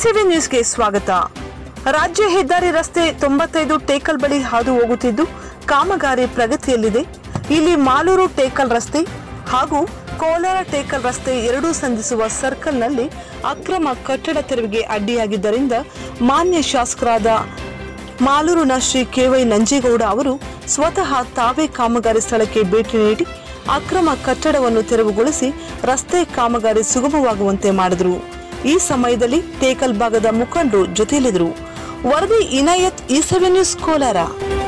ಇಸಿವಿ ನ್ಯೂಸ್ಗೆ ಸ್ವಾಗತ ರಾಜ್ಯ ಹೆದ್ದಾರಿ ರಸ್ತೆ ತೊಂಬತ್ತೈದು ಟೇಕಲ್ ಬಳಿ ಹಾದು ಹೋಗುತ್ತಿದ್ದು ಕಾಮಗಾರಿ ಪ್ರಗತಿಯಲ್ಲಿದೆ ಇಲ್ಲಿ ಮಾಲೂರು ಟೇಕಲ್ ರಸ್ತೆ ಹಾಗೂ ಕೋಲಾರ ಟೇಕಲ್ ರಸ್ತೆ ಎರಡೂ ಸಂಧಿಸುವ ಸರ್ಕಲ್ನಲ್ಲಿ ಅಕ್ರಮ ಕಟ್ಟಡ ತೆರವಿಗೆ ಅಡ್ಡಿಯಾಗಿದ್ದರಿಂದ ಮಾನ್ಯ ಶಾಸಕರಾದ ಮಾಲೂರಿನ ಶ್ರೀ ಕೆವೈ ನಂಜೇಗೌಡ ಅವರು ಸ್ವತಃ ತಾವೇ ಕಾಮಗಾರಿ ಸ್ಥಳಕ್ಕೆ ಭೇಟಿ ನೀಡಿ ಅಕ್ರಮ ಕಟ್ಟಡವನ್ನು ತೆರವುಗೊಳಿಸಿ ರಸ್ತೆ ಕಾಮಗಾರಿ ಸುಗಮವಾಗುವಂತೆ ಮಾಡಿದರು ಈ ಸಮಯದಲ್ಲಿ ಟೇಕಲ್ ಭಾಗದ ಮುಖಂಡರು ಜೊತೆಯಲ್ಲಿದ್ದರು ವರದಿ ಇನಾಯತ್ ಈ ಸೆವೆನ್ ನ್ಯೂಸ್ ಕೋಲಾರ